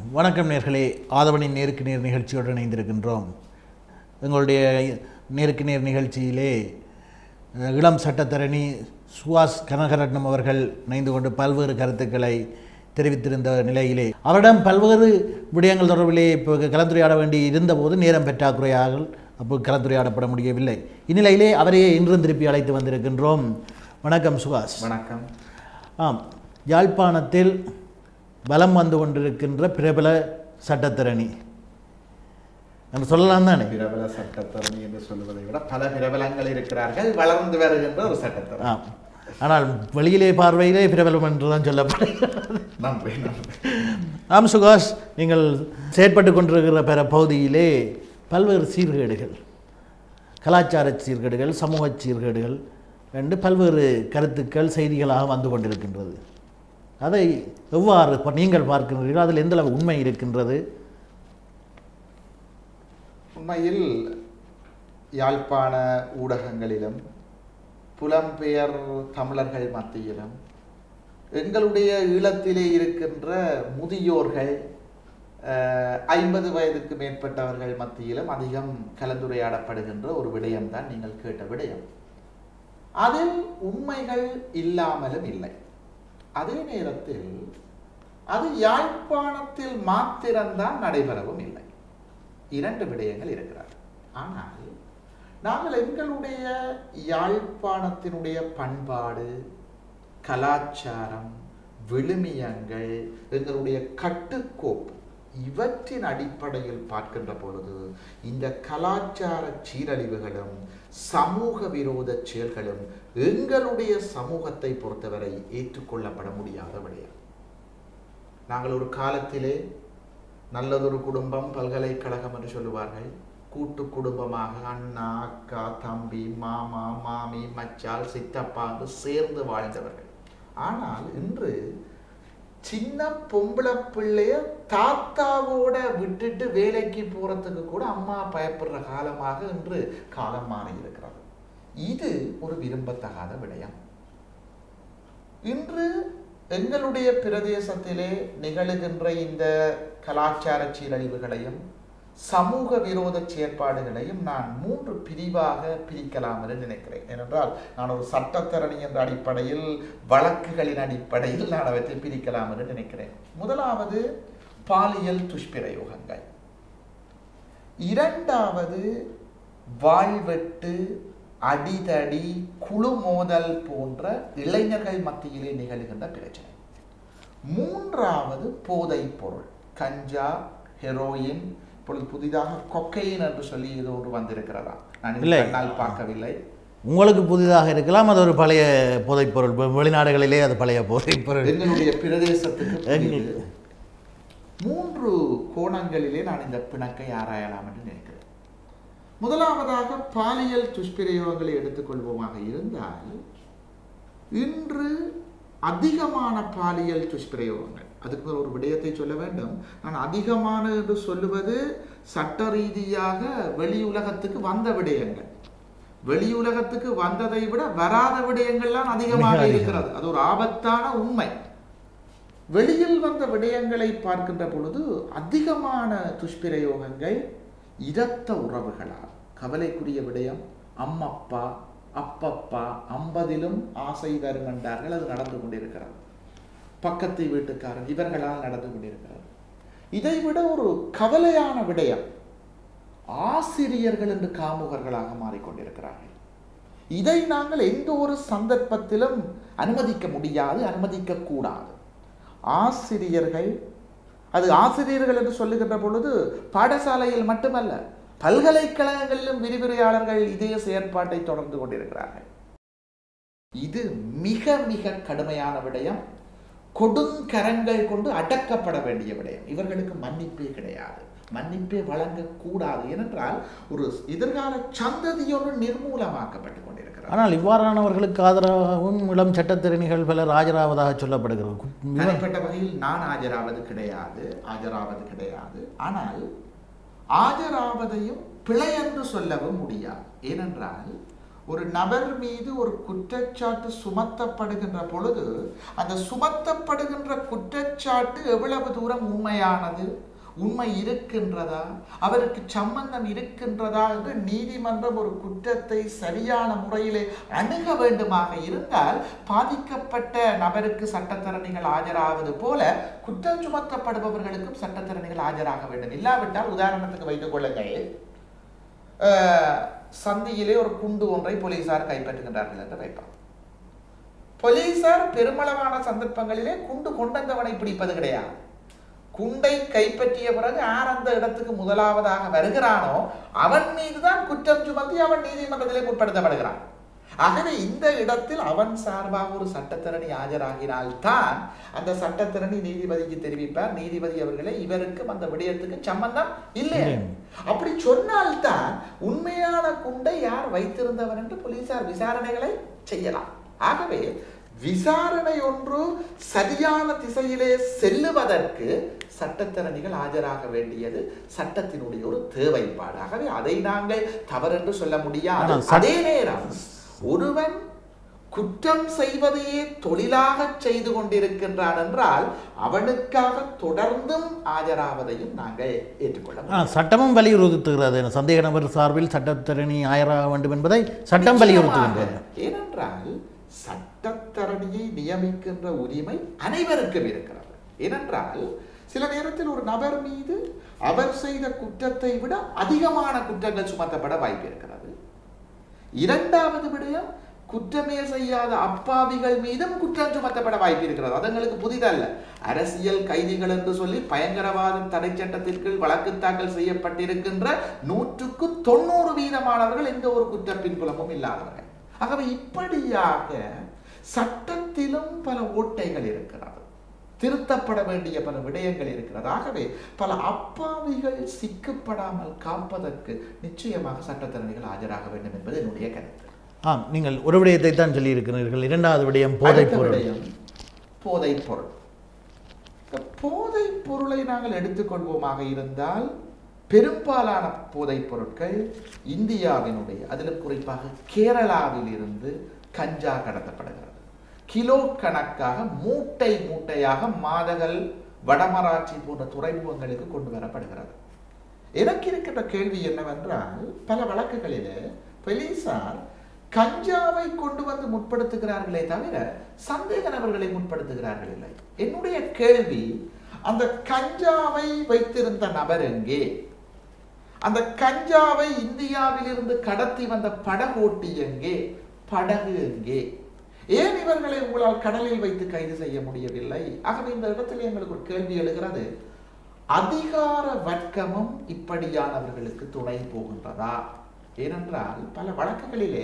வணக்கம் நேர்களே ஆதவனின் நேருக்கு நேர் நிகழ்ச்சியோடு இணைந்திருக்கின்றோம் எங்களுடைய நேருக்கு நேர் நிகழ்ச்சியிலே அஹ், இளம் சட்டத்தரணி சுவாஸ் கனகரட்னம் அவர்கள் இணைந்து கொண்டு பல்வேறு கருத்துக்களை தெரிவித்திருந்த நிலையிலே அவரிடம் பல்வேறு விடயங்கள் தொடர்பிலே இப்போ கலந்துரையாட வேண்டி இருந்தபோது நேரம் பெற்றாக்குறையாக அப்போ கலந்துரையாடப்பட முடியவில்லை இந்நிலையிலே அவரையே இன்றும் திருப்பி அழைத்து வந்திருக்கின்றோம் வணக்கம் சுகாஸ் வணக்கம் ஆம் யாழ்ப்பாணத்தில் பலம் வந்து கொண்டிருக்கின்ற பிரபல சட்டத்தரணி நம்ம சொல்லலாம் தானே பிரபல சட்டத்தரணி என்று சொல்வதை விட பல பிரபலங்கள் இருக்கிறார்கள் வளர்ந்து வருகின்ற ஒரு சட்டத்தரணி ஆம் ஆனால் வெளியிலே பார்வையிலே பிரபலம் என்று தான் சொல்லப்படுகிறது நன்றி நன்றி ஆம் சுகாஷ் நீங்கள் செயற்பட்டு கொண்டிருக்கிற பிற பகுதியிலே பல்வேறு சீர்கேடுகள் கலாச்சார சீர்கேடுகள் சமூக சீர்கேடுகள் என்று பல்வேறு கருத்துக்கள் செய்திகளாக வந்து கொண்டிருக்கின்றது அதை எவ்வாறு ப- நீங்கள் பார்க்கின்றீர்கள் அதில் எந்த அளவு உண்மை இருக்கின்றது உண்மையில் யாழ்ப்பாண ஊடகங்களிலும் புலம்பெயர் தமிழர்கள் மத்தியிலும் எங்களுடைய ஈழத்திலே இருக்கின்ற முதியோர்கள் ஐம்பது வயதுக்கு மேற்பட்டவர்கள் மத்தியிலும் அதிகம் கலந்துரையாடப்படுகின்ற ஒரு விடயம்தான் நீங்கள் கேட்ட விடயம் அதில் உண்மைகள் இல்லாமலும் இல்லை அதே நேரத்தில் அது யாழ்ப்பாணத்தில் மாத்திரம்தான் நடைபெறவும் இல்லை இரண்டு விடயங்கள் இருக்கிறார் ஆனால் நாங்கள் எங்களுடைய யாழ்ப்பாணத்தினுடைய பண்பாடு கலாச்சாரம் விழுமியங்கள் எங்களுடைய கட்டுக்கோப்பு இவற்றின் அடிப்படையில் பார்க்கின்ற பொழுது இந்த கலாச்சார சீரழிவுகளும் சமூக விரோத செயல்களும் எங்களுடைய சமூகத்தை பொறுத்தவரை ஏற்றுக்கொள்ளப்பட முடியாத விடயம் நாங்கள் ஒரு காலத்திலே நல்லதொரு குடும்பம் பல்கலைக்கழகம் என்று சொல்லுவார்கள் கூட்டு குடும்பமாக அண்ணா அக்கா தம்பி மாமா மாமி மச்சால் சித்தப்பா என்று சேர்ந்து வாழ்ந்தவர்கள் ஆனால் இன்று சின்ன பொம்பளை பிள்ளைய தாத்தாவோட விட்டுட்டு வேலைக்கு போறதுக்கு கூட அம்மா பயப்படுற காலமாக இன்று காலம் மாறி இருக்கிறது இது ஒரு விரும்பத்தகாத விடயம் இன்று எங்களுடைய பிரதேசத்திலே நிகழுகின்ற இந்த கலாச்சார சீரழிவுகளையும் சமூக விரோத செயற்பாடுகளையும் நான் மூன்று பிரிவாக பிரிக்கலாம் என்று நினைக்கிறேன் ஏனென்றால் நான் ஒரு சட்டத்தரணி என்ற அடிப்படையில் வழக்குகளின் அடிப்படையில் நான் அவற்றை பிரிக்கலாம் என்று நினைக்கிறேன் முதலாவது பாலியல் துஷ்பிரயோகங்கள் இரண்டாவது வாழ்வெட்டு அடிதடி குழு மோதல் போன்ற இளைஞர்கள் மத்தியிலே நிகழ்கின்ற பிரச்சனை மூன்றாவது போதைப் பொருள் கஞ்சா ஹெரோயின் இப்பொழுது புதிதாக கொக்கையின் என்று சொல்லி ஏதோ ஒன்று வந்திருக்கிறதா நான் இது இல்லை. கண்ணால் பார்க்கவில்லை உங்களுக்கு புதிதாக இருக்கலாம் அது ஒரு பழைய போதைப்பொருள் வெ- வெளிநாடுகளிலே அது பழைய போதைப்பொருள் எங்களுடைய பிரதேசத்துக்கு எங்கள்- புதிது. மூன்று கோணங்களிலே நான் இந்த பிணக்கை ஆராயலாம் என்று நினைக்கிறேன் முதலாவதாக பாலியல் துஷ்பிரயோகங்களை எடுத்துக்கொள்வோமாக இருந்தால் இன்று அதிகமான பாலியல் துஷ்பிரயோகங்கள் அதுக்கு முதல் ஒரு விடயத்தை சொல்ல வேண்டும் நான் அதிகமான என்று சொல்லுவது சட்ட ரீதியாக வெளியுலகத்துக்கு வந்த விடயங்கள் வெளியுலகத்துக்கு வந்ததை விட வராத விடயங்கள்லாம் அதிகமாக அதிகம். இருக்கிறது அது ஒரு ஆபத்தான உண்மை வெளியில் வந்த விடயங்களை பார்க்கின்ற பொழுது அதிகமான துஷ்பிரயோகங்கள் இரத்த உறவுகளால் கவலைக்குரிய விடயம் அம்மப்பா அப்பப்பா ஐம்பதிலும் ஆசை தரும் என்றார்கள் அது நடந்து கொண்டிருக்கிறது பக்கத்து வீட்டுக்காரன் இவர்களால் நடந்து கொண்டிருக்கிறது இதைவிட ஒரு கவலையான விடயம் ஆசிரியர்கள் என்று காமுகர்களாக மாறிக்கொண்டிருக்கிறார்கள் இதை நாங்கள் எந்த ஒரு சந்தர்ப்பத்திலும் அனுமதிக்க முடியாது அனுமதிக்க கூடாது ஆசிரியர்கள் அது ஆசிரியர்கள் என்று சொல்லுகின்ற பொழுது பாடசாலையில் மட்டுமல்ல பல்கலைக்கழகங்களிலும் விரிவுரையாளர்கள் இதே செயற்பாட்டை தொடர்ந்து கொண்டிருக்கிறார்கள் இது மிக மிக கடுமையான விடயம் கொடுங்கரங்கள் கொண்டு அடக்கப்பட வேண்டிய விடயம் இவர்களுக்கு மன்னிப்பே கிடையாது மன்னிப்பே வழங்கக்கூடாது ஏனென்றால் ஒரு எதிர்கால சந்ததியோடு நிர்மூலமாக்கப்பட்டு கொண்டிருக்கிறது ஆனால் இவ்வாறானவர்களுக்கு ஆதரவாகவும் இளம் சட்டத்திறனிகள் பலர் ஆஜராவதாக சொல்லப்படுகிறது கு- இவர் தனிப்பட்ட வகையில் நான் ஆஜராவது கிடையாது ஆஜராவது கிடையாது ஆனால் ஆஜராவதையும் பிழை என்று சொல்லவும் முடியாது ஏனென்றால் ஒரு நபர் மீது ஒரு குற்றச்சாட்டு சுமத்தப்படுகின்ற பொழுது அந்த சுமத்தப்படுகின்ற குற்றச்சாட்டு எவ்வளவு தூரம் உண்மையானது உண்மை இருக்கின்றதா அவருக்கு சம்பந்தம் இருக்கின்றதா என்று நீதிமன்றம் ஒரு குற்றத்தை சரியான முறையிலே அணுக வேண்டுமாக இருந்தால் பாதிக்கப்பட்ட நபருக்கு சட்டத்தரணிகள் ஆஜராவது போல குற்றம் சுமத்தப்படுபவர்களுக்கும் சட்டத்தரணிகள் ஆஜராக வேண்டும் இல்லாவிட்டால் உதாரணத்துக்கு வைத்துக் கொள்ளுங்கள் அஹ், சந்தியிலே ஒரு குண்டு ஒன்றை போலீசார் கைப்பற்றுகின்றார்கள் என்று வைப்பார் போலீசார் பெருமளவான சந்தர்ப்பங்களிலே குண்டு கொண்டந்தவனை பிடிப்பது கிடையாது குண்டை கைப்பற்றிய பிறகு யார் அந்த இடத்துக்கு முதலாவதாக வருகிறானோ அவன் மீதுதான் குற்றம் சுமத்தி அவன் நீதிமன்றத்திலே முற்படுத்தப்படுகிறான் ஆகவே இந்த இடத்தில் அவன் சார்பாக ஒரு சட்டத்தரணி ஆஜராகினால்தான் அந்த சட்டத்தரணி நீதிபதிக்கு தெரிவிப்பார் நீதிபதி அவர்களே இவருக்கும் அந்த விடயத்துக்கு சம்பந்தம் இல்லை இல்லை. அப்படி சொன்னால்தான் உண்மையான குண்டை யார் வைத்திருந்தவர் என்று போலீசார் விசாரணைகளை செய்யலாம் ஆகவே விசாரணை ஒன்று சரியான திசையிலே செல்லுவதற்கு சட்டத்தரணிகள் ஆஜராக வேண்டியது சட்டத்தினுடைய ஒரு தேவைப்பாடு ஆகவே அதை நாங்கள் தவறென்று சொல்ல முடியாது ஆனால் சட்ட- அதே நேரம் ஒருவன் குற்றம் செய்வதையே தொழிலாக செய்து கொண்டிருக்கின்றான் என்றால் அவனுக்காக தொடர்ந்தும் ஆஜராவதையும் நாங்கள் ஏற்றுக்கொள்ள முடியும். ஆனால் சட்டமும் வலியுறுத்துகிறது சந்தேக நபர் சார்பில் சட்டத்தரணி ஆயராக வேண்டும் என்பதை சட்டம் வலியுறுத்துகின்றது நிச்சயமாக. ஏனென்றால் சட்டத்தரணியை நியமிக்கின்ற உரிமை அனைவருக்கும் இருக்கிறது ஏனென்றால் சில நேரத்தில் ஒரு நபர் மீது அவர் செய்த குற்றத்தை விட அதிகமான குற்றங்கள் சுமத்தப்பட வாய்ப்பு இருக்கிறது இரண்டாவது விடயம் குற்றமே செய்யாத அப்பாவிகள் மீதும் குற்றம் சுமத்தப்பட வாய்ப்பு இருக்கிறது அது எங்களுக்கு புதிதல்ல அரசியல் கைதிகள் என்று சொல்லி பயங்கரவாத தடை சட்டத்திற்கு வழக்கு தாக்கல் செய்யப்பட்டிருக்கின்ற நூற்றுக்கு தொண்ணூறு வீதமானவர்கள் எந்த ஒரு குற்ற பின்புலமும் இல்லாதவர்கள் ஆகவே இப்படியாக சட்டத்திலும் பல ஓட்டைகள் இருக்கிறது திருத்தப்பட வேண்டிய பல விடயங்கள் இருக்கிறது ஆகவே பல அப்பாவிகள் சிக்கப்படாமல் காப்பதற்கு நிச்சயமாக சட்டத்தரணிகள் ஆஜராக வேண்டும் என்பது என்னுடைய கருத்து ஆம் நீங்கள் ஒரு விடயத்தை தான் சொல்லியிருக்கிறீர்கள் இரண்டாவது விடயம் போதைப் அடுத்த பொருள் விடயம் போதைப் பொருள் இந்த போதைப் பொருளை நாங்கள் எடுத்துக்கொள்வோமாக இருந்தால் பெரும்பாலான போதைப் பொருட்கள் இந்தியாவினுடைய அதிலும் குறிப்பாக கேரளாவில் இருந்து கஞ்சா கடத்தப்படுகிறது கிலோ கணக்காக மூட்டை மூட்டையாக மாதகள் வடமராட்சி போன்ற துறைமுகங்களுக்கு கொண்டு வரப்படுகிறது எனக்கு இருக்கின்ற கேள்வி என்னவென்றால் பல வழக்குகளிலே போலீசார் கஞ்சாவை கொண்டு வந்து முற்படுத்துகிறார்களே தவிர சந்தேக நபர்களை முற்படுத்துகிறார்கள் இல்லை என்னுடைய கேள்வி அந்த கஞ்சாவை வைத்திருந்த நபர் எங்கே அந்த கஞ்சாவை இந்தியாவிலிருந்து கடத்தி வந்த படகோட்டி எங்கே படகு எங்கே ஏன் இவர்களை உங்களால் கடலில் வைத்து கைது செய்ய முடியவில்லை ஆகவே இந்த இடத்துல எங்களுக்கு ஒரு கேள்வி எழுகிறது அதிகார வர்க்கமும் இப்படியானவர்களுக்கு துணை போகின்றதா ஏனென்றால் பல வழக்குகளிலே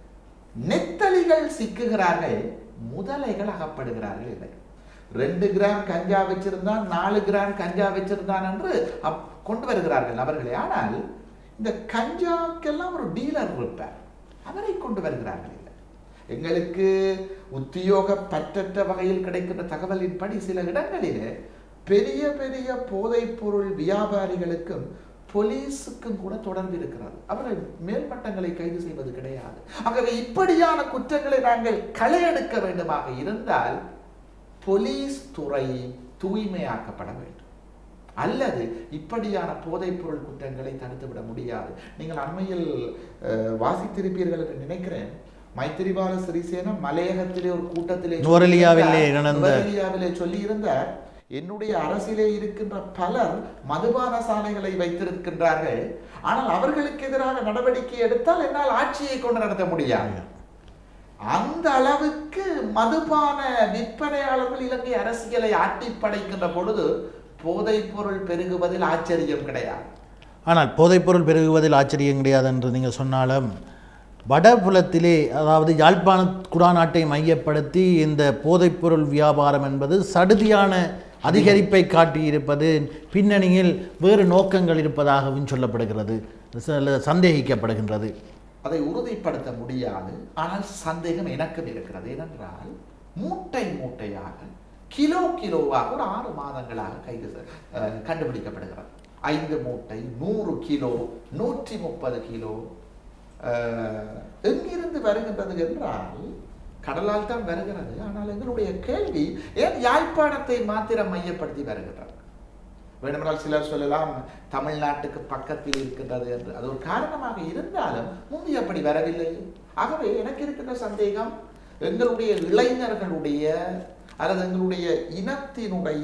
நெத்தலிகள் சிக்குகிறார்கள் முதலைகள் அகப்படுகிறார்கள் இல்லை ரெண்டு கிராம் கஞ்சா வச்சிருந்தான் நாலு கிராம் கஞ்சா வச்சிருந்தான் என்று அப்- கொண்டு வருகிறார்கள் நபர்களே ஆனால் இந்த கஞ்சாக்கெல்லாம் ஒரு டீலர் இருப்பார் அவரை கொண்டு வருகிறார்கள் இல்லை எங்களுக்கு உத்தியோக பற்றற்ற வகையில் கிடைக்கின்ற தகவலின்படி சில இடங்களிலே பெரிய பெரிய போதைப் பொருள் வியாபாரிகளுக்கும் போலீஸுக்கும் கூட தொடர்பு இருக்கிறது அவர்கள் மேல்மட்டங்களை கைது செய்வது கிடையாது ஆகவே இப்படியான குற்றங்களை நாங்கள் களையெடுக்க வேண்டுமாக இருந்தால் போலீஸ் துறை தூய்மையாக்கப்பட வேண்டும் அல்லது இப்படியான போதைப் பொருள் குற்றங்களை தடுத்துவிட முடியாது நீங்கள் அண்மையில் அஹ், வாசித்திருப்பீர்கள் என்று நினைக்கிறேன் மைத்திரிபால சிறிசேன மலையகத்திலே ஒரு கூட்டத்திலே நுவரெலியாவிலே சொல்லியிருந்தார். நடந்த- நுவரெலியாவிலே சொல்லியிருந்தார் என்னுடைய அரசிலே இருக்கின்ற பலர் மதுபான சாலைகளை வைத்திருக்கின்றார்கள் ஆனால் அவர்களுக்கு எதிராக நடவடிக்கை எடுத்தால் என்னால் ஆட்சியை கொண்டு நடத்த முடியாது அந்த அளவுக்கு மதுபான விற்பனையாளர்கள் இலங்கை அரசியலை ஆட்டி படைக்கின்ற பொழுது போதைப் பொருள் பெருகுவதில் ஆச்சரியம் கிடையாது ஆனால் போதைப்பொருள் பெருகுவதில் ஆச்சரியம் கிடையாது என்று நீங்கள் சொன்னாலும் வடபுலத்திலே அதாவது யாழ்ப்பாண குடாநாட்டை மையப்படுத்தி இந்த போதைப்பொருள் வியாபாரம் என்பது சடுதியான அதிகரிப்பை காட்டியிருப்பது பின்னணியில் வேறு நோக்கங்கள் இருப்பதாகவும் சொல்லப்படுகிறது சில சந்தேகிக்கப்படுகின்றது அதை உறுதிப்படுத்த முடியாது ஆனால் சந்தேகம் எனக்கும் இருக்கிறது ஏனென்றால் மூட்டை மூட்டையாக கிலோ கிலோவாக ஒரு ஆறு மாதங்களாக கைது செ- அஹ், கண்டுபிடிக்கப்படுகிறது ஐந்து மூட்டை நூறு கிலோ நூற்றி முப்பது கிலோ அஹ், எங்கிருந்து வருகின்றது என்றால் கடலால் தான் வருகிறது ஆனால் எங்களுடைய கேள்வி ஏன் யாழ்ப்பாணத்தை மாத்திரம் மையப்படுத்தி வருகின்றது வேண்டுமென்றால் சிலர் சொல்லலாம் தமிழ்நாட்டுக்கு பக்கத்தில் இருக்கின்றது என்று அது ஒரு காரணமாக இருந்தாலும் முந்தி அப்படி வரவில்லை ஆகவே எனக்கு இருக்கின்ற சந்தேகம் எங்களுடைய இளைஞர்களுடைய அல்லது எங்களுடைய இனத்தினுடைய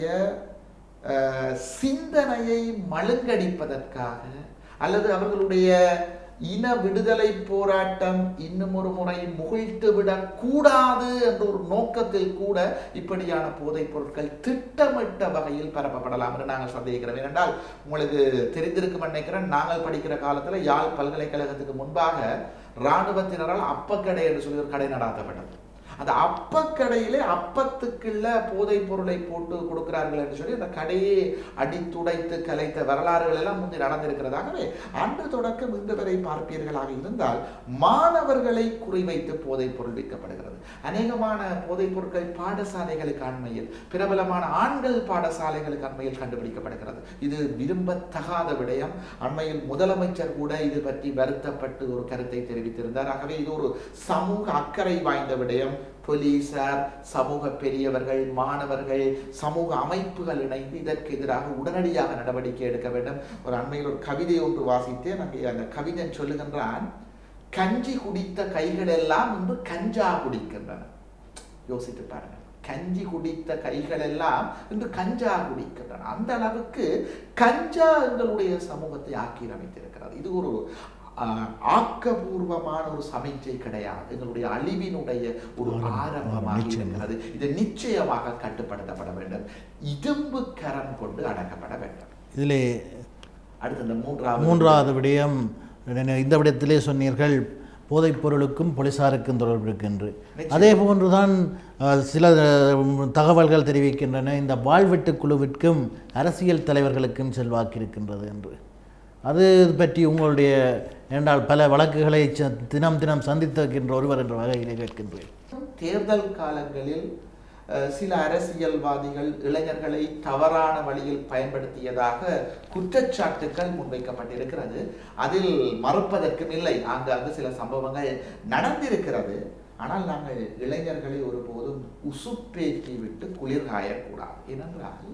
அஹ், சிந்தனையை மழுங்கடிப்பதற்காக அல்லது அவர்களுடைய இன விடுதலை போராட்டம் இன்னும் ஒரு முறை முகிழ்த்து விடக் கூடாது என்ற ஒரு நோக்கத்தில் கூட இப்படியான போதைப் பொருட்கள் திட்டமிட்ட வகையில் பரப்பப்படலாம் என்று நாங்கள் சந்தேகிக்கிறோம் ஏனென்றால் உங்களுக்கு தெரிந்திருக்கும் நினைக்கிறேன் நாங்கள் படிக்கிற காலத்துல யாழ் பல்கலைக்கழகத்துக்கு முன்பாக இராணுவத்தினரால் அப்பக்கடை என்று சொல்லி ஒரு கடை நடாத்தப்பட்டது அந்த அப்பக்கடையிலே அப்பத்துக்குள்ள போதைப் பொருளை போட்டு கொடுக்கிறார்கள் என்று சொல்லி அந்த கடையை அடித்துடைத்து கலைத்த வரலாறுகள் எல்லாம் முந்தி நடந்திருக்கிறதாகவே அன்று தொடக்கம் இன்று வரை பார்ப்பீர்களாக இருந்தால் மாணவர்களை குறிவைத்து போதைப் பொருள் விற்கப்படுகிறது அநேகமான போதைப் பொருட்கள் பாடசாலைகளுக்கு அண்மையில் பிரபலமான ஆண்கள் பாடசாலைகளுக்கு அண்மையில் கண்டுபிடிக்கப்படுகிறது இது விரும்பத்தகாத விடயம் அண்மையில் முதலமைச்சர் கூட இது பற்றி வருத்தப்பட்டு ஒரு கருத்தை தெரிவித்திருந்தார் ஆகவே இது ஒரு சமூக அக்கறை வாய்ந்த விடயம் போலீசார் சமூக பெரியவர்கள் மாணவர்கள் சமூக அமைப்புகள் இணைந்து இதற்கு எதிராக உடனடியாக நடவடிக்கை எடுக்க வேண்டும் ஒரு அண்மையில் ஒரு கவிதை ஒன்று வாசித்தேன் அங்கே அந்த கவிஞன் சொல்லுகின்றான் கஞ்சி குடித்த கைகள் எல்லாம் இன்று கஞ்சா குடிக்கின்றன யோசித்து பாருங்க கஞ்சி குடித்த கைகள் எல்லாம் இன்று கஞ்சா குடிக்கின்றன அந்த அளவுக்கு கஞ்சா எங்களுடைய சமூகத்தை ஆக்கிரமித்திருக்கிறது இது ஒரு ஆஹ், ஆக்கபூர்வமான ஒரு சமிச்சை கிடையாது எங்களுடைய அழிவினுடைய ஒரு ஆரம்பம், ஆரம்பமாக நிச்சயமா. இருக்கிறது இது நிச்சயமாக கட்டுப்படுத்தப்பட வேண்டும் இரும்பு கரம் கொண்டு அடக்கப்பட வேண்டும் இதிலே அடுத்து இந்த மூன்றாவது மூன்றாவது விடயம் என்ன- இந்த விடயத்திலே சொன்னீர்கள் போதைப் பொருளுக்கும் போலீசாருக்கும் தொடர்பு இருக்கின்று அதே போன்றுதான் அஹ், சில அஹ், தகவல்கள் தெரிவிக்கின்றன இந்த வாழ்வெட்டு குழுவிற்கும் அரசியல் தலைவர்களுக்கும் செல்வாக்கு இருக்கின்றது என்று அது பற்றி உங்களுடைய என்றால் பல வழக்குகளை ச- தினம் தினம் சந்தித்திருக்கின்ற ஒருவர் என்ற வகையிலே கேட்கின்றேன் தேர்தல் காலங்களில் அஹ், சில அரசியல்வாதிகள் இளைஞர்களை தவறான வழியில் பயன்படுத்தியதாக குற்றச்சாட்டுக்கள் முன்வைக்கப்பட்டிருக்கிறது அதில் மறுப்பதற்கும் இல்லை ஆங்காங்கு சில சம்பவங்கள் நடந்திருக்கிறது ஆனால் நாங்கள் இளைஞர்களை ஒருபோதும் உசுப்பேற்றி விட்டு குளிர் காயக்கூடாது ஏனென்றால்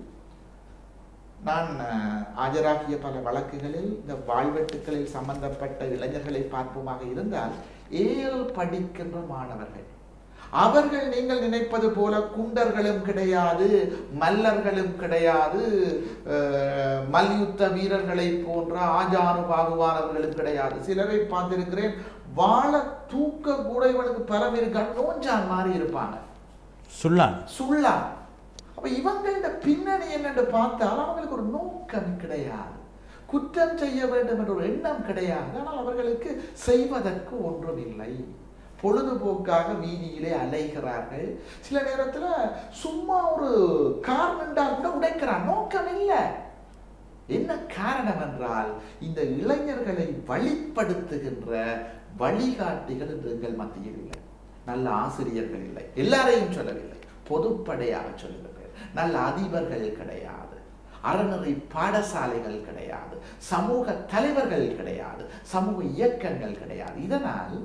நான் அஹ், ஆஜராகிய பல வழக்குகளில் இந்த வாழ்வெட்டுக்களில் சம்பந்தப்பட்ட இளைஞர்களை பார்ப்போமாக இருந்தால் ஏஎல் படிக்கின்ற மாணவர்கள் அவர்கள் நீங்கள் நினைப்பது போல குண்டர்களும் கிடையாது மல்லர்களும் கிடையாது அஹ், மல்யுத்த வீரர்களை போன்ற ஆஜானு பாகுவானவர்களும் கிடையாது சிலரை பார்த்திருக்கிறேன் வாழ தூக்க கூட இவனுக்கு பரவி இருக்கான் நோஞ்சான் மாதிரி இருப்பாங்க சுல்லான் சுள்ளா அப்ப இவங்களோட பின்னணி என்னன்னு பார்த்தால் அவங்களுக்கு ஒரு நோக்கம் கிடையாது குற்றம் செய்ய வேண்டும் என்ற ஒரு எண்ணம் கிடையாது ஆனால் அவர்களுக்கு செய்வதற்கு ஒன்றும் இல்லை பொழுதுபோக்காக வீதியிலே அலைகிறார்கள் சில நேரத்துல சும்மா ஒரு கார் நின்றா கூட உடைக்கிறான் நோக்கம் இல்லை என்ன காரணம் என்றால் இந்த இளைஞர்களை வழிப்படுத்துகின்ற வழிகாட்டிகள் இன்று எங்கள் மத்தியில் இல்லை நல்ல ஆசிரியர்கள் இல்லை எல்லாரையும் சொல்லவில்லை பொதுப்படையாக சொல்லுகிறேன் நல்ல அதிபர்கள் கிடையாது அறநெறி பாடசாலைகள் கிடையாது சமூக தலைவர்கள் கிடையாது சமூக இயக்கங்கள் கிடையாது இதனால்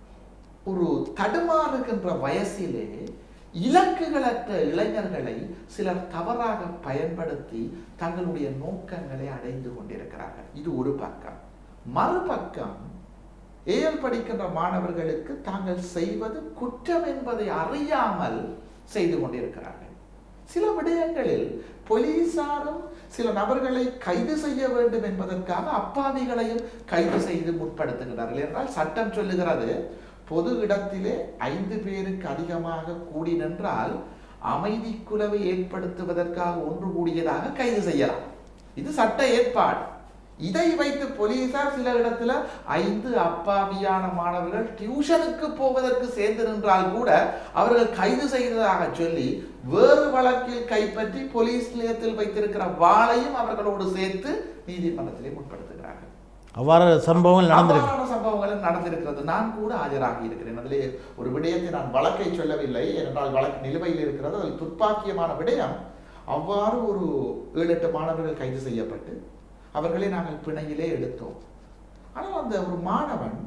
ஒரு தடுமாறுகின்ற வயசிலே இலக்குகளற்ற இளைஞர்களை சிலர் தவறாக பயன்படுத்தி தங்களுடைய நோக்கங்களை அடைந்து கொண்டிருக்கிறார்கள் இது ஒரு பக்கம் மறுபக்கம் ஏஎல் படிக்கின்ற மாணவர்களுக்கு தாங்கள் செய்வது குற்றம் என்பதை அறியாமல் செய்து கொண்டிருக்கிறார்கள் சில விடயங்களில் போலீசாரும் சில நபர்களை கைது செய்ய வேண்டும் என்பதற்காக அப்பாவிகளையும் கைது செய்து முற்படுத்துகிறார்கள் என்றால் சட்டம் சொல்லுகிறது பொது இடத்திலே ஐந்து பேருக்கு அதிகமாக கூடி நின்றால் அமைதி குலவை ஏற்படுத்துவதற்காக ஒன்று கூடியதாக கைது செய்யலாம் இது சட்ட ஏற்பாடு இதை வைத்து போலீசார் சில இடத்துல ஐந்து அப்பாவியான மாணவர்கள் டியூஷனுக்கு போவதற்கு சேர்ந்து நின்றால் கூட அவர்கள் கைது செய்ததாக சொல்லி வேறு வழக்கில் கைப்பற்றி போலீஸ் நிலையத்தில் வைத்திருக்கிற வாளையும் அவர்களோடு சேர்த்து நீதிமன்றத்திலே முற்படுத்துகிறார்கள் அவ்வாறு சம்பவங்கள் நடந்திருக்கு அவ்வாறான சம்பவங்களும் நடந்திருக்கிறது நான் கூட ஆஜராகி இருக்கிறேன் அதிலே ஒரு விடயத்தை நான் வழக்கை சொல்லவில்லை ஏனென்றால் வழக்கு நிலுவையில் இருக்கிறது அதில் துப்பாக்கியமான விடயம் அவ்வாறு ஒரு ஏழு எட்டு மாணவர்கள் கைது செய்யப்பட்டு அவர்களை நாங்கள் பிணையிலே எடுத்தோம் ஆனால் அந்த ஒரு மாணவன்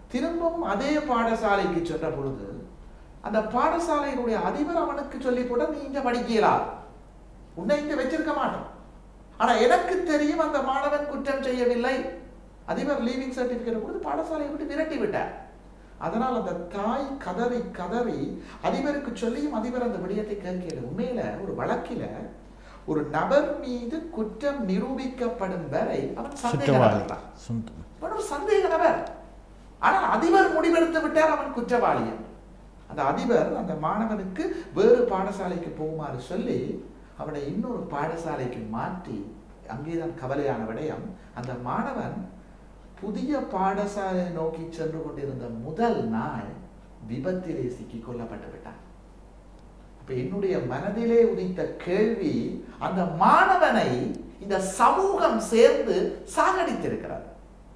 திரும்பவும் அதே பாடசாலைக்கு சென்ற பொழுது அந்த பாடசாலையினுடைய அதிபர் அவனுக்கு சொல்லி போட்ட நீ இங்க படிக்கலாம் உன்னை இங்க வச்சிருக்க மாட்டோம் ஆனா எனக்கு தெரியும் அந்த மாணவன் குற்றம் செய்யவில்லை அதிபர் லீவிங் சர்டிபிகேட் கொடுத்து பாடசாலையை விட்டு விரட்டி விட்டார் அதனால் அந்த தாய் கதறி கதறி அதிபருக்கு சொல்லியும் அதிபர் அந்த விடயத்தை கேட்கல உண்மையில ஒரு வழக்கில ஒரு நபர் மீது குற்றம் நிரூபிக்கப்படும் வரை அவன் சந்தேக சுற்றவாளி நபர் தான். சுந்த- அவன் ஒரு சந்தேக நபர் ஆனால் அதிபர் முடிவெடுத்து விட்டார் அவன் குற்றவாளி அந்த அதிபர் அந்த மாணவனுக்கு வேறு பாடசாலைக்கு போகுமாறு சொல்லி அவனை இன்னொரு பாடசாலைக்கு மாற்றி அங்கேதான் கவலையான விடயம் அந்த மாணவன் புதிய பாடசாலை நோக்கி சென்று கொண்டிருந்த முதல் நாள் விபத்திலே சிக்கிக் கொல்லப்பட்டு விட்டான் அப்ப என்னுடைய மனதிலே உதித்த கேள்வி அந்த மாணவனை இந்த சமூகம் சேர்ந்து சாகடித்திருக்கிறது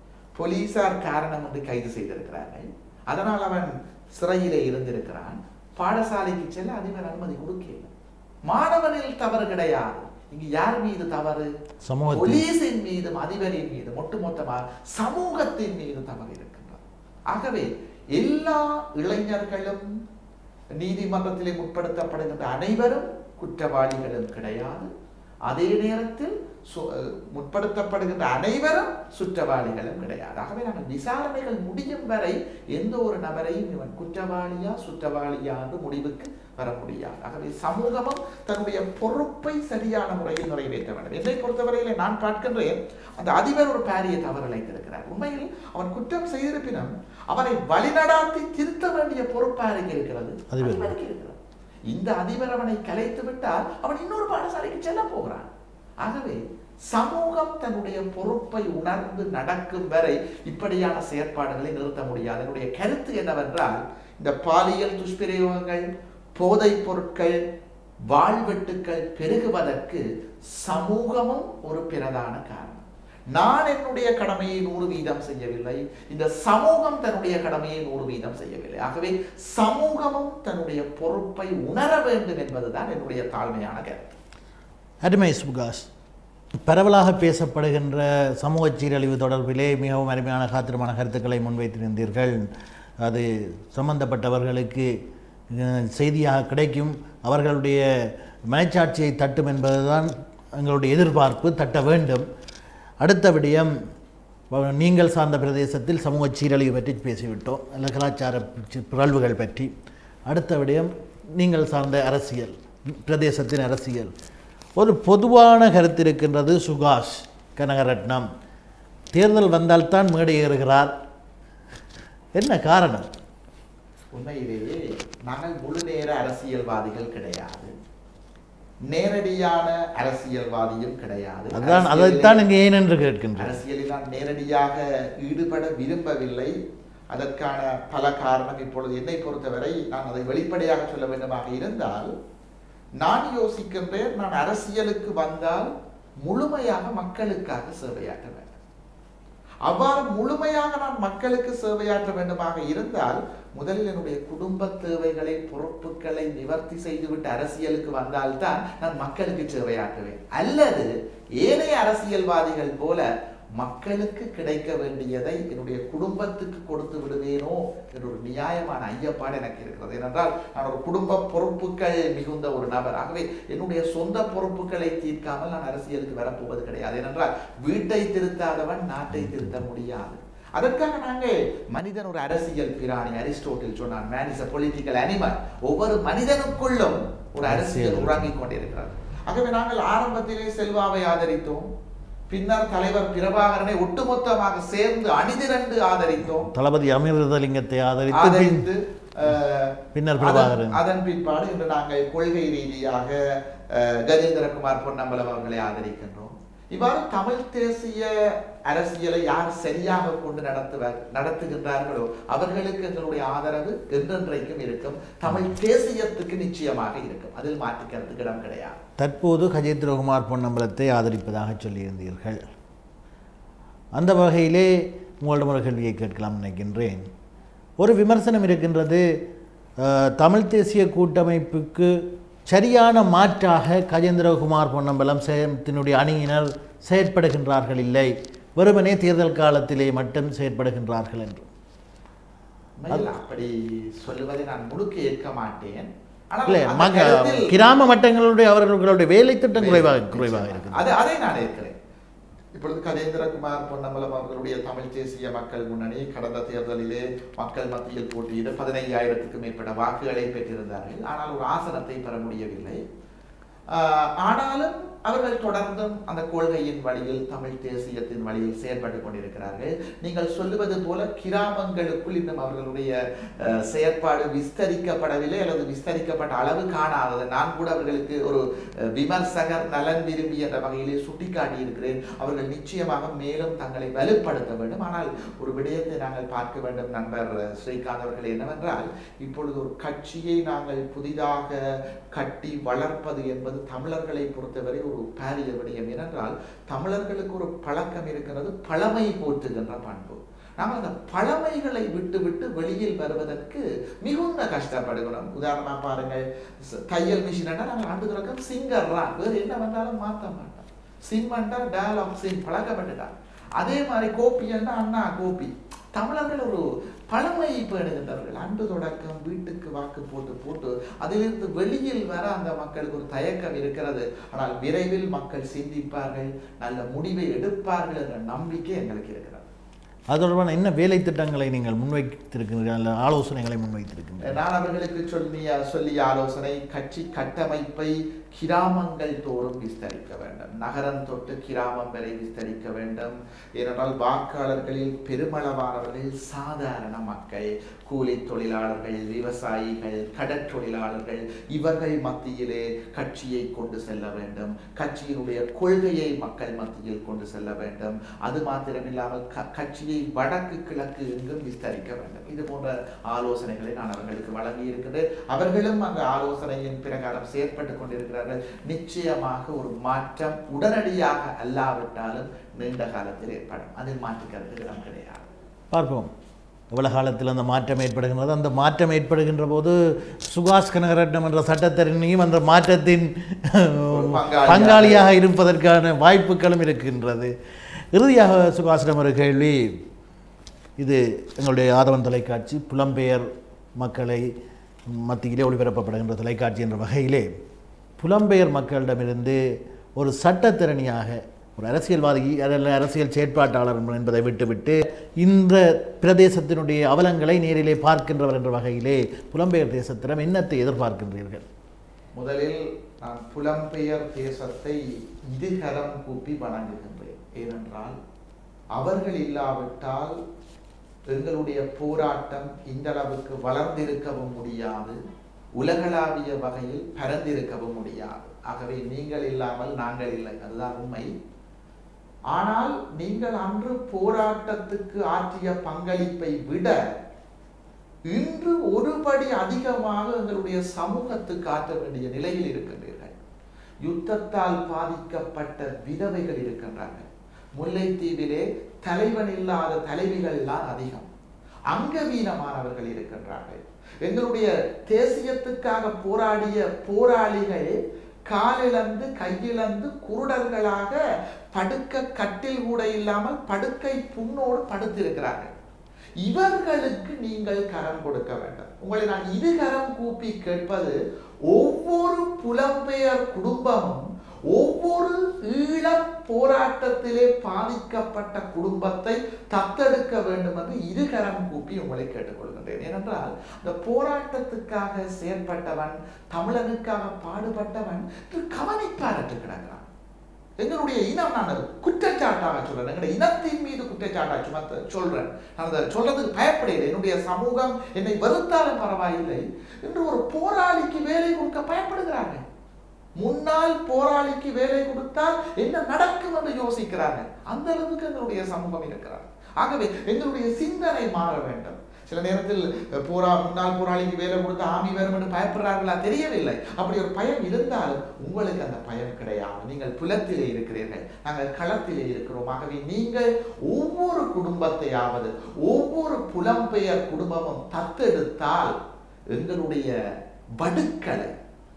போலீசார் காரணம் என்று கைது செய்திருக்கிறார்கள் அதனால் அவன் சிறையிலே இருந்திருக்கிறான் பாடசாலைக்கு செல்ல அதிபர் அனுமதி கொடுக்கல மாணவனில் தவறு கிடையாது இங்கு யார் மீது தவறு சமூகத்தில் போலீஸின் மீதும் அதிபரின் மீதும் ஒட்டுமொத்தமாக சமூகத்தின் மீது தவறு இருக்கின்றது ஆகவே எல்லா இளைஞர்களும் நீதிமன்றத்திலே முற்படுத்தப்படுகின்ற அனைவரும் குற்றவாளிகளும் கிடையாது அதே நேரத்தில் சு- அஹ் முற்படுத்தப்படுகின்ற அனைவரும் சுற்றவாளிகளும் கிடையாது ஆகவே நாங்கள் விசாரணைகள் முடியும் வரை எந்த ஒரு நபரையும் இவன் குற்றவாளியா சுற்றவாளியா என்று முடிவுக்கு வர முடியாது ஆகவே சமூகமும் தன்னுடைய பொறுப்பை சரியான முறையில் நிறைவேற்ற வேண்டும் என்னை பொறுத்தவரையிலே நான் பார்க்கின்றேன் அந்த அதிபர் ஒரு பாரிய தவறு இழைத்திருக்கிறார் உண்மையில் அவன் குற்றம் செய்திருப்பினும் அவனை வழிநடாத்தி திருத்த வேண்டிய பொறுப்பு யாருக்கு இருக்கிறது அதிபர். அதிபருக்கு இருக்கிறது இந்த அதிபர் அவனை கலைத்து விட்டால் அவன் இன்னொரு பாடசாலைக்கு செல்ல போகிறான் ஆகவே சமூகம் தன்னுடைய பொறுப்பை உணர்ந்து நடக்கும் வரை இப்படியான செயற்பாடுகளை நிறுத்த முடியாது என்னுடைய கருத்து என்னவென்றால் இந்த பாலியல் துஷ்பிரயோகங்கள் போதைப் பொருட்கள் வாழ்வெட்டுக்கள் பெருகுவதற்கு சமூகமும் ஒரு பிரதான காரணம் நான் என்னுடைய கடமையை நூறு வீதம் செய்யவில்லை இந்த சமூகம் தன்னுடைய கடமையை நூறு வீதம் செய்யவில்லை ஆகவே சமூகமும் தன்னுடைய பொறுப்பை உணர வேண்டும் என்பதுதான் என்னுடைய தாழ்மையான கருத்து அருமை சுகாஷ் பரவலாக பேசப்படுகின்ற சமூக சீரழிவு தொடர்பிலே மிகவும் அருமையான காத்திரமான கருத்துக்களை முன்வைத்திருந்தீர்கள் அது சம்பந்தப்பட்டவர்களுக்கு அஹ், செய்தியாக கிடைக்கும் அவர்களுடைய மனச்சாட்சியை தட்டும் என்பதுதான் எங்களுடைய எதிர்பார்ப்பு தட்ட வேண்டும் அடுத்த விடயம் வ- நீங்கள் சார்ந்த பிரதேசத்தில் சமூக சீரழிவு பற்றி பேசிவிட்டோம் அல்ல கலாச்சார சி- பிறழ்வுகள் பற்றி அடுத்த விடயம் நீங்கள் சார்ந்த அரசியல் பிரதேசத்தின் அரசியல் ஒரு பொதுவான கருத்து இருக்கின்றது சுகாஷ் கனகரட்னம் தேர்தல் வந்தால்தான் மேடை ஏறுகிறார் என்ன காரணம் உண்மையிலேயே நாங்கள் முழு நேர அரசியல்வாதிகள் கிடையாது நேரடியான அரசியல்வாதியும் கிடையாது அதுதான் அரசியலிலே- அதைத்தான் இங்கே ஏன் என்று கேட்கின்றேன் அரசியலில் நான் நேரடியாக ஈடுபட விரும்பவில்லை அதற்கான பல காரணம் இப்பொழுது என்னை பொறுத்தவரை நான் அதை வெளிப்படையாக சொல்ல வேண்டுமாக இருந்தால் நான் யோசிக்கின்றேன் நான் அரசியலுக்கு வந்தால் முழுமையாக மக்களுக்காக சேவையாற்ற வேண்டும் அவ்வாறு முழுமையாக நான் மக்களுக்கு சேவையாற்ற வேண்டுமாக இருந்தால் முதலில் என்னுடைய குடும்ப தேவைகளை பொறுப்புகளை நிவர்த்தி செய்துவிட்டு அரசியலுக்கு வந்தால்தான் நான் மக்களுக்கு சேவையாற்றுவேன் அல்லது ஏனைய அரசியல்வாதிகள் போல மக்களுக்கு கிடைக்க வேண்டியதை என்னுடைய குடும்பத்துக்கு கொடுத்து விடுவேனோ என்ற ஒரு நியாயமான ஐயப்பாடு எனக்கு இருக்கிறது ஏனென்றால் நான் ஒரு குடும்ப பொறுப்புகள் மிகுந்த ஒரு நபர் ஆகவே என்னுடைய சொந்த பொறுப்புகளை தீர்க்காமல் நான் அரசியலுக்கு வரப்போவது கிடையாது ஏனென்றால் வீட்டை திருத்தாதவன் நாட்டை திருத்த முடியாது அதற்காக நாங்கள் மனிதன் ஒரு அரசியல் பிராணி அரிஸ்டோட்டில் சொன்னான் man is a political animal ஒவ்வொரு மனிதனுக்குள்ளும் ஒரு அரசியல் அரசியல் உறங்கிக் கொண்டிருக்கிறது ஆகவே நாங்கள் ஆரம்பத்திலே செல்வாவை ஆதரித்தோம் பின்னர் தலைவர் பிரபாகரனை ஒட்டுமொத்தமாக சேர்ந்து அணிதிரண்டு ஆதரித்தோம் தளபதி அமிர்தலிங்கத்தை ஆதரித்து பின் ஆதரித்து அஹ், பின்னர் அதன்- பிரபாகரன் அதன் பிற்பாடு இன்று நாங்கள் கொள்கை ரீதியாக அஹ், கஜேந்திரகுமார் பொன்னம்பலம் அவர்களை ஆதரிக்கின்றோம் இவ்வாறு தமிழ் தேசிய அரசியலை யார் சரியாக கொண்டு நடத்துவர் நடத்துகின்றார்களோ அவர்களுக்கு எங்களுடைய ஆதரவு என்றென்றைக்கும் இருக்கும் தமிழ் தேசியத்துக்கு நிச்சயமாக இருக்கும் அதில் மாற்றுக்கிறதுக்கு இடம் கிடையாது தற்போது கஜேந்திரகுமார் பொன்னம்பலத்தை ஆதரிப்பதாக சொல்லியிருந்தீர்கள் அந்த வகையிலே உங்களிடம் ஒரு கேள்வியை கேட்கலாம் நினைக்கின்றேன் ஒரு விமர்சனம் இருக்கின்றது அஹ், தமிழ் தேசிய கூட்டமைப்புக்கு சரியான மாற்றாக கஜேந்திரகுமார் பொன்னம்பலம் சேத்தினுடைய அணியினர் செயற்படுகின்றார்கள் இல்லை வெறுமனே தேர்தல் காலத்திலே மட்டும் செயற்படுகின்றார்கள் என்று உண்மையில் அப்படி சொல்லுவதை நான் முழுக்க ஏற்க மாட்டேன் ஆனால் இல்லை அந்த மக கருத்தில் கிராம மட்டங்களுடைய அவர்களுடைய வேலை திட்டம் குறைவாக குறைவாக நிச்சயமாக. இருக்குது அது அதை நான் ஏற்கிறேன் இப்பொழுது கஜேந்திரகுமார் பொன்னம்பலம் அவர்களுடைய தமிழ் தேசிய மக்கள் முன்னணி கடந்த தேர்தலிலே மக்கள் மத்தியில் போட்டியிட பதினையாயிரத்துக்கும் மேற்பட்ட வாக்குகளை பெற்றிருந்தார்கள் ஆனால் ஒரு ஆசனத்தை பெற முடியவில்லை ஆஹ் ஆனாலும் அவர்கள் தொடர்ந்தும் அந்த கொள்கையின் வழியில் தமிழ் தேசியத்தின் வழியில் செயல்பட்டு கொண்டிருக்கிறார்கள் நீங்கள் சொல்லுவது போல கிராமங்களுக்குள் இன்னும் அவர்களுடைய அஹ், செயற்பாடு விஸ்தரிக்கப்படவில்லை அல்லது விஸ்தரிக்கப்பட்ட அளவு காணாதது நான் கூட அவர்களுக்கு ஒரு அஹ், விமர்சகர் நலன் விரும்பி என்ற வகையிலே சுட்டிக்காட்டி இருக்கிறேன் அவர்கள் நிச்சயமாக மேலும் தங்களை வலுப்படுத்த வேண்டும் ஆனால் ஒரு விடயத்தை நாங்கள் பார்க்க வேண்டும் நண்பர் ஸ்ரீகாந்த் அவர்கள் என்னவென்றால் இப்பொழுது ஒரு கட்சியை நாங்கள் புதிதாக கட்டி வளர்ப்பது என்பது தமிழர்களை பொறுத்தவரை ஒரு பாரிய விடயம் ஏனென்றால் தமிழர்களுக்கு ஒரு பழக்கம் இருக்கிறது பழமை போற்றுகின்ற பண்பு நாம் அந்த பழமைகளை விட்டு விட்டு வெளியில் வருவதற்கு மிகுந்த கஷ்டப்படுகிறோம் உதாரணமா பாருங்கள் ச- தையல் மிஷின் நாங்கள் ஆண்டு தொடக்கம் சிங்கர் தான் வேறு என்ன வந்தாலும் மாற்ற மாட்டோம் சிம் என்றால் டயலாக் சிம் பழக்கப்பட்டுட்டான் அதே மாதிரி கோபி என்றால் அண்ணா கோபி தமிழர்கள் ஒரு பழமை பேணுகின்றவர்கள் அன்று தொடக்கம் வீட்டுக்கு வாக்கு போட்டு போட்டு அதிலிருந்து வெளியில் வர அந்த மக்களுக்கு ஒரு தயக்கம் இருக்கிறது ஆனால் விரைவில் மக்கள் சிந்திப்பார்கள் நல்ல முடிவை எடுப்பார்கள் என்ற நம்பிக்கை எங்களுக்கு இருக்கிறது அது தொடர்பான என்ன வேலை திட்டங்களை நீங்கள் முன்வைத்திருக்கிறீர்கள் அல்ல ஆலோசனைகளை முன்வைத்திருக்கின்றீர்கள் நான் அவர்களுக்கு சொல்லிய சொல்லிய ஆலோசனை கட்சி கட்டமைப்பை கிராமங்கள் தோறும் விஸ்தரிக்க வேண்டும் நகரம் தொட்டு கிராமம் வரை விஸ்தரிக்க வேண்டும் ஏனென்றால் வாக்காளர்களில் பெருமளவானவர்கள் சாதாரண மக்கள் கூலி தொழிலாளர்கள் விவசாயிகள் கடற்றொழிலாளர்கள் இவர்கள் மத்தியிலே கட்சியை கொண்டு செல்ல வேண்டும் கட்சியினுடைய கொள்கையை மக்கள் மத்தியில் கொண்டு செல்ல வேண்டும் அது மாத்திரமில்லாமல் க- கட்சியை வடக்கு கிழக்கு எங்கும் விஸ்தரிக்க வேண்டும் இது போன்ற ஆலோசனைகளை நான் அவர்களுக்கு வழங்கி இருக்கின்றேன் அவர்களும் அந்த ஆலோசனையின் பிரகாரம் செயற்பட்டு கொண்டிருக்கிறார்கள் நிச்சயமாக ஒரு மாற்றம் உடனடியாக அல்லாவிட்டாலும் நீண்ட காலத்தில் ஏற்படும் அதில் மாற்று கருத்து இடம் கிடையாது பார்ப்போம் எவ்வளவு காலத்தில் அந்த மாற்றம் ஏற்படுகின்றது அந்த மாற்றம் ஏற்படுகின்ற போது சுபாஷ் கனகரட்னம் என்ற சட்டத்தரணியும் அந்த மாற்றத்தின் பங்காளியாக. பங்காளியாக இருப்பதற்கான வாய்ப்புகளும் இருக்கின்றது இறுதியாக சுபாஷிடம் ஒரு கேள்வி இது எங்களுடைய ஆதவன் தொலைக்காட்சி புலம்பெயர் மக்களை மத்தியிலே ஒளிபரப்பப்படுகின்ற தொலைக்காட்சி என்ற வகையிலே புலம்பெயர் மக்களிடமிருந்து ஒரு சட்டத்திறனியாக ஒரு அரசியல்வாதி அல்ல அரசியல் செயற்பாட்டாளர் என்பதை விட்டுவிட்டு இந்த பிரதேசத்தினுடைய அவலங்களை நேரிலே பார்க்கின்றவர் என்ற வகையிலே புலம்பெயர் தேசத்திடம் என்னத்தை எதிர்பார்க்கின்றீர்கள் முதலில் நான் புலம்பெயர் தேசத்தை இருகரம் கூப்பி வணங்குகின்றேன் ஏனென்றால் அவர்கள் இல்லாவிட்டால் எங்களுடைய போராட்டம் இந்த அளவுக்கு வளர்ந்திருக்கவும் முடியாது உலகளாவிய வகையில் பரந்திருக்கவும் முடியாது ஆகவே நீங்கள் இல்லாமல் நாங்கள் இல்லை அதுதான் உண்மை ஆனால் நீங்கள் அன்று போராட்டத்துக்கு ஆற்றிய பங்களிப்பை விட இன்று ஒருபடி அதிகமாக எங்களுடைய சமூகத்துக்கு ஆற்ற வேண்டிய நிலையில் இருக்கின்றீர்கள் யுத்தத்தால் பாதிக்கப்பட்ட விதவைகள் இருக்கின்றார்கள் முல்லைத்தீவிலே தலைவன் இல்லாத தலைவிகள் தான் அதிகம் அங்கவீனமானவர்கள் இருக்கின்றார்கள் எங்களுடைய தேசியத்துக்காக போராடிய போராளிகள் காலிழந்து கையிழந்து குருடர்களாக படுக்க கட்டில் கூட இல்லாமல் படுக்கை புண்ணோடு படுத்திருக்கிறார்கள் இவர்களுக்கு நீங்கள் கரம் கொடுக்க வேண்டும் உங்களை நான் இரு கரம் கூப்பி கேட்பது ஒவ்வொரு புலம்பெயர் குடும்பமும் ஒவ்வொரு ஈழப் போராட்டத்திலே பாதிக்கப்பட்ட குடும்பத்தை தத்தெடுக்க வேண்டும் என்று இருகரம் கூப்பி உங்களை கேட்டுக்கொள்கின்றேன் ஏனென்றால் இந்த போராட்டத்துக்காக செயற்பட்டவன் தமிழனுக்காக பாடுபட்டவன் இன்று கவனிப்பாரற்று கிடக்கிறான் எங்களுடைய இனம் நான் அது குற்றச்சாட்டாக சொல்றேன் எங்களுடைய இனத்தின் மீது குற்றச்சாட்டாக சுமத்த சொல்றேன் நான் அதை சொல்றதுக்கு பயப்படுகிறேன் என்னுடைய சமூகம் என்னை வெறுத்தாலும் பரவாயில்லை என்று ஒரு போராளிக்கு வேலை கொடுக்க பயப்படுகிறாங்க முன்னாள் போராளிக்கு வேலை கொடுத்தால் என்ன நடக்கும் என்று யோசிக்கிறாங்க அந்த அளவுக்கு எங்களுடைய சமூகம் இருக்கிறார் ஆகவே எங்களுடைய சிந்தனை மாற வேண்டும் சில நேரத்தில் போரா முன்னாள் போராளிக்கு வேலை கொடுத்து ஆமி வரும் என்று பயப்படுறார்களா தெரியவில்லை அப்படி ஒரு பயம் இருந்தாலும் உங்களுக்கு அந்த பயம் கிடையாது நீங்கள் புலத்திலே இருக்கிறீர்கள் நாங்கள் களத்திலே இருக்கிறோம் ஆகவே நீங்கள் ஒவ்வொரு குடும்பத்தையாவது ஒவ்வொரு புலம்பெயர் குடும்பமும் தத்தெடுத்தால் எங்களுடைய வடுக்களை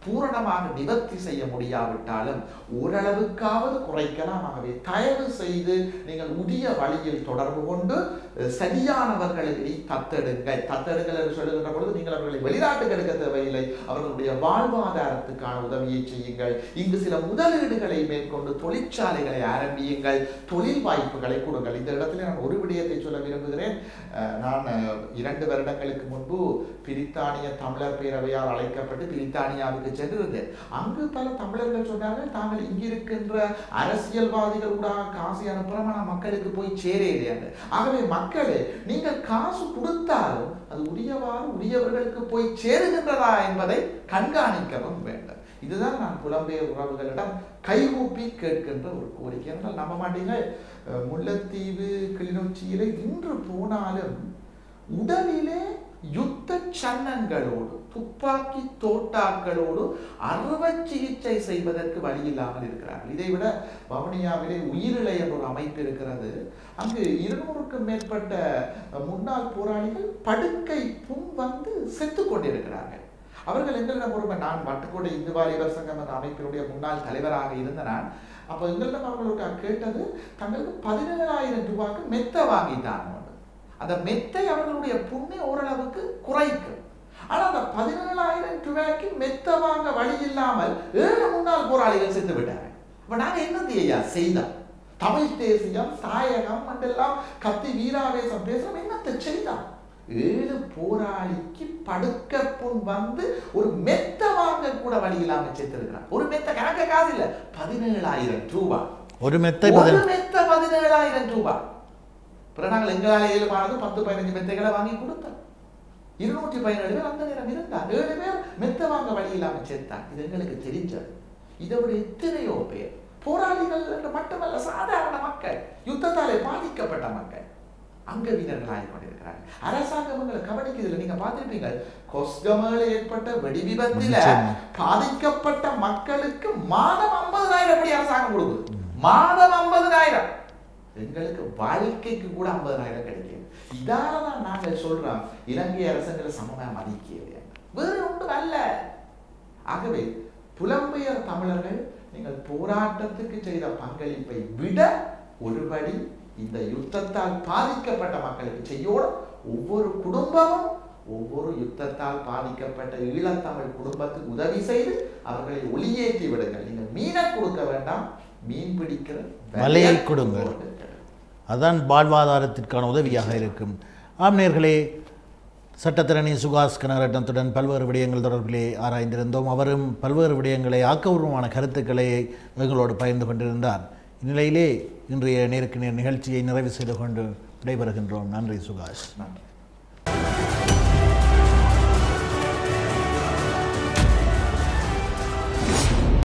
பூரணமாக நிவர்த்தி செய்ய முடியாவிட்டாலும் ஓரளவுக்காவது குறைக்கலாம் ஆகவே தயவு செய்து நீங்கள் உரிய வழியில் தொடர்பு கொண்டு அஹ், சரியானவர்களை நீ தத்தெடுங்கள் தத்தெடுங்கள் என்று சொல்லுகின்ற பொழுது நீங்கள் அவர்களை வெளிநாட்டுக்கு எடுக்க தேவையில்லை அவர்களுடைய வாழ்வாதாரத்துக்கான உதவியை செய்யுங்கள் இங்கு சில முதலீடுகளை மேற்கொண்டு தொழிற்சாலைகளை ஆரம்பியுங்கள் தொழில் வாய்ப்புகளை கொடுங்கள் இந்த இடத்துல நான் ஒரு விடயத்தை சொல்ல விரும்புகிறேன் அஹ், நான் அஹ், இரண்டு வருடங்களுக்கு முன்பு பிரித்தானிய தமிழர் பேரவையால் அழைக்கப்பட்டு பிரித்தானியாவுக்கு சென்றிருந்தேன் அங்கு பல தமிழர்கள் சொன்னார்கள் தாங்கள் இங்கிருக்கின்ற அரசியல்வாதிகள் கூட காசு அனுப்புறோம் ஆனால் மக்களுக்கு போய் சேரையில்லையாங்க ஆகவே மக்களே நீங்கள் காசு கொடுத்தாலும் அது உரியவாறு உரியவர்களுக்கு போய் சேருகின்றதா என்பதை கண்காணிக்கவும் வேண்டும் இதுதான் நான் புலம்பெயர் உறவுகளிடம் கைகூப்பி கேட்கின்ற ஒரு கோரிக்கை என்றால் நம்ப மாட்டீங்க அஹ், முல்லைத்தீவு கிளிநொச்சியிலே இன்று போனாலும் உடலிலே யுத்த சன்னங்களோடு துப்பாக்கி தோட்டாக்களோடு அறுவை சிகிச்சை செய்வதற்கு வழி இல்லாமல் இருக்கிறார்கள் இதை விட வவுனியாவிலே உயிரிழை என்ற ஒரு அமைப்பு இருக்கிறது அங்கு இருநூறுக்கும் மேற்பட்ட முன்னாள் போராளிகள் படுக்கை புண் வந்து செத்து கொண்டிருக்கிறார்கள் அவர்கள் எங்களிடம் ஒரு நான் வட்டுக்கோட்டை இந்து வாலிபர் சங்கம் என்ற அமைப்பினுடைய முன்னாள் தலைவராக இருந்த நான் அப்போ எங்களிடம் அவர்களுக்கு கேட்டது தங்களுக்கு பதினேழாயிரம் ரூபாய்க்கு மெத்த வாங்கிட்டாங்க அந்த மெத்தை அவர்களுடைய புண்ணை ஓரளவுக்கு குறைக்கும் ஆனா அந்த பதினேழாயிரம் ரூபாய்க்கு மெத்த வாங்க வழி இல்லாமல் ஏழு முன்னாள் போராளிகள் செத்து விட்டாங்க அப்ப நாங்க என்ன ஐயா செய்தோம் தமிழ் தேசியம் தாயகம் என்றெல்லாம் கத்தி வீராவேசம் பேசுறோம் என்னத்தை செய்தோம் ஏழு போராளிக்கு படுக்க புண் வந்து ஒரு மெத்த வாங்க கூட வழி இல்லாம செத்துருக்கிறான் ஒரு மெத்த கணக்க காசு இல்ல பதினேழாயிரம் ரூபாய் ஒரு மெத்தை ஒரு பதில் மெத்த பதினேழாயிரம் ரூபாய் பிறகு நாங்கள் எங்களால் இயலுமானது பத்து பதினஞ்சு மெத்தைகளை வாங்கி கொடுத்தோம் இருநூற்றி பதினேழு பேர் அந்த நேரம் இருந்தார் ஏழு பேர் மெத்த வாங்க வழி இல்லாம சேர்த்தாங்க இது எங்களுக்கு தெரிஞ்சது இதோட எத்தனையோ பேர் போராளிகள் என்று மட்டுமல்ல சாதாரண மக்கள் யுத்தத்தாலே பாதிக்கப்பட்ட மக்கள் அங்கவீனர்களாகி கொண்டிருக்கிறார்கள் அரசாங்கம் உங்களை கவனிக்குதுல நீங்க பார்த்திருப்பீங்க கொஸ்கமேல ஏற்பட்ட வெடி விபத்தில நிச்சயமா. பாதிக்கப்பட்ட மக்களுக்கு மாதம் ஐம்பதாயிரம் எப்படி அரசாங்கம் கொடுக்குது மாதம் ஐம்பதாயிரம் எங்களுக்கு வாழ்க்கைக்கு கூட ஐம்பதாயிரம் கிடைக்குது இதால தான் நாங்கள் சொல்றோம் இலங்கை அரசுங்களை சமமா மதிக்கலையா வேறு ஒன்றும் அல்ல ஆகவே புலம்பெயர் தமிழர்கள் நீங்கள் போராட்டத்துக்கு செய்த பங்களிப்பை விட ஒருபடி இந்த யுத்தத்தால் பாதிக்கப்பட்ட மக்களுக்கு செய்யோடும் ஒவ்வொரு குடும்பமும் ஒவ்வொரு யுத்தத்தால் பாதிக்கப்பட்ட ஈழத்தமிழ் குடும்பத்துக்கு உதவி செய்து அவர்களை ஒளியேற்றி விடுங்கள் நீங்கள் மீனை கொடுக்க வேண்டாம் மீன் பிடிக்கிற வலையை கொடுங்கள். அதான் வாழ்வாதாரத்திற்கான உதவியாக இருக்கும் ஆம் நேர்களே சட்டத்திரணி சுகாஸ் கனகரட்னத்துடன் பல்வேறு விடயங்கள் தொடர்பிலே ஆராய்ந்திருந்தோம் அவரும் பல்வேறு விடயங்களை ஆக்கபூர்வமான கருத்துக்களை எங்களோடு பகிர்ந்து கொண்டிருந்தார் இந்நிலையிலே இன்றைய நேருக்கு நேர் நிகழ்ச்சியை நிறைவு செய்து கொண்டு விடைபெறுகின்றோம் நன்றி சுகாஷ் நன்றி